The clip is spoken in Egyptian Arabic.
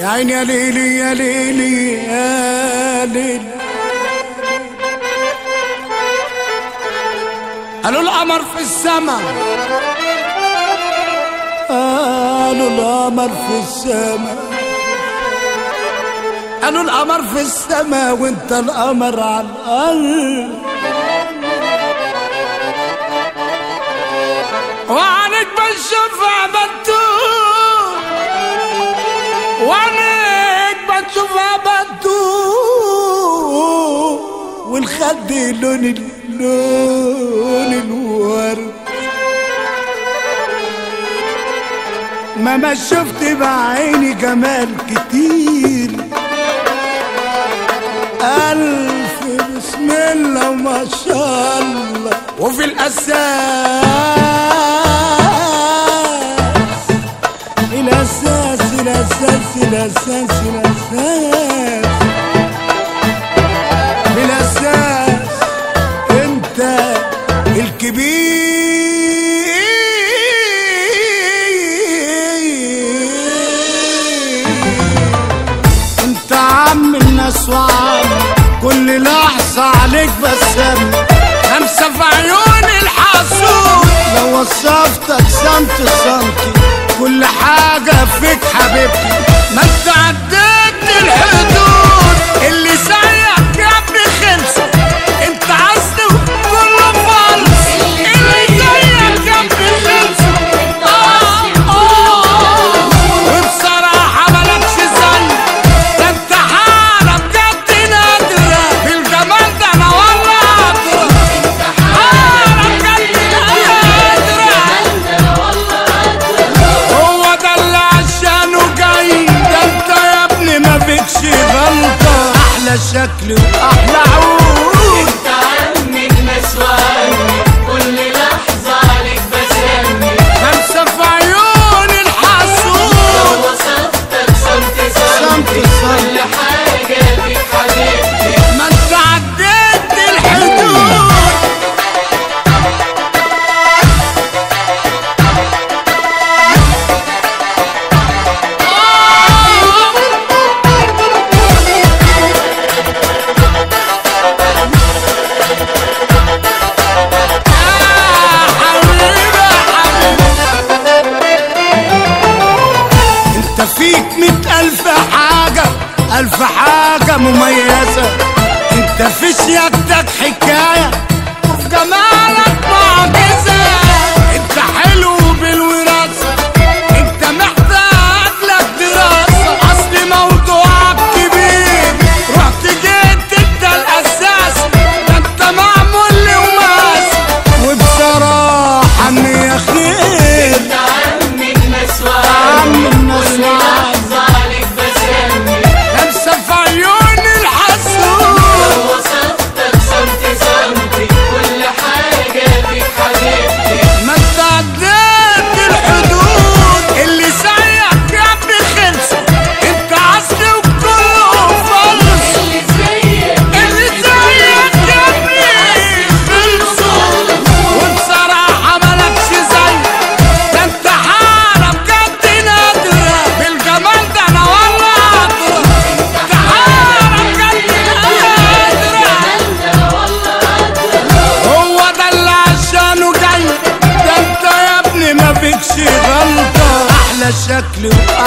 عيني يا ليلي يا ليلي يا ليلي قالوا القمر في السما قالوا القمر في السما قالوا القمر في السما وانت القمر على الارض وعنك بنشوفها بتوه وعنك بنشوفها بتوه والخد لون ال- لون الورد ما ما شفت بعيني جمال كتير ألف بسم الله ما شاء الله وفي الأساس الأساس الأساس الأساس الأساس الأساس أنت الكبير انت عم الناس وعم كل لحظة عليك بسام خمسة في عيون الحسود لو وصفتك سنت سنتي كل حاجة فيك حبيبتي ما انت عديت الحدود اللي زيك يا ابني خمسة انت عزل وكله فالص اللي زيك يا ابني خمسة آه، آه. وبصراحة مالكش زي ده انت حالة بجد نادرة بالجمال ده انا والله أدرى حالة بجد نادرة هو ده اللي عشانه جاي ده انت يا ابني ما فيكش غلطة احلى شكل واحلى عود انت عمي الناس وعني كل لحظة عليك بسمي خمسة في عيون الحسود وصفتك صمت صمت صمت صمت. كل حاجة فيك حبيبتي ما انت عديت الحدود انت فيك مئة ألف حاجة ألف حاجة مميزة انت في سيادتك حكاية وفي جمالك معجزة انت حلو بالوراثة انت محتاج لك دراسة اصل موضوعك كبير رحت جيت انت الاساس ده انت معمول لوماس وبصراحة ان يا خير انت عمي الناس عم وعني الناس كل وعني. لحظة عليك بسمي لابسه في عيون الحسود وصفتك صمت صمت كل حاجة فيك حبيبتي ما انت عديت الحدود اللي زيك يا ابني خلص انت عسل وكله فلس اللي زيك اللي زيك يا ابني خلصوا وبصراحة مالكش زي ده انت حالة بجد نادرة بالجمال ده انا والله أدرى انت حالة بجد نادرة هو ده اللي عشانه جاي ده انت يا ابني ما فيكش غلطة احلى شكل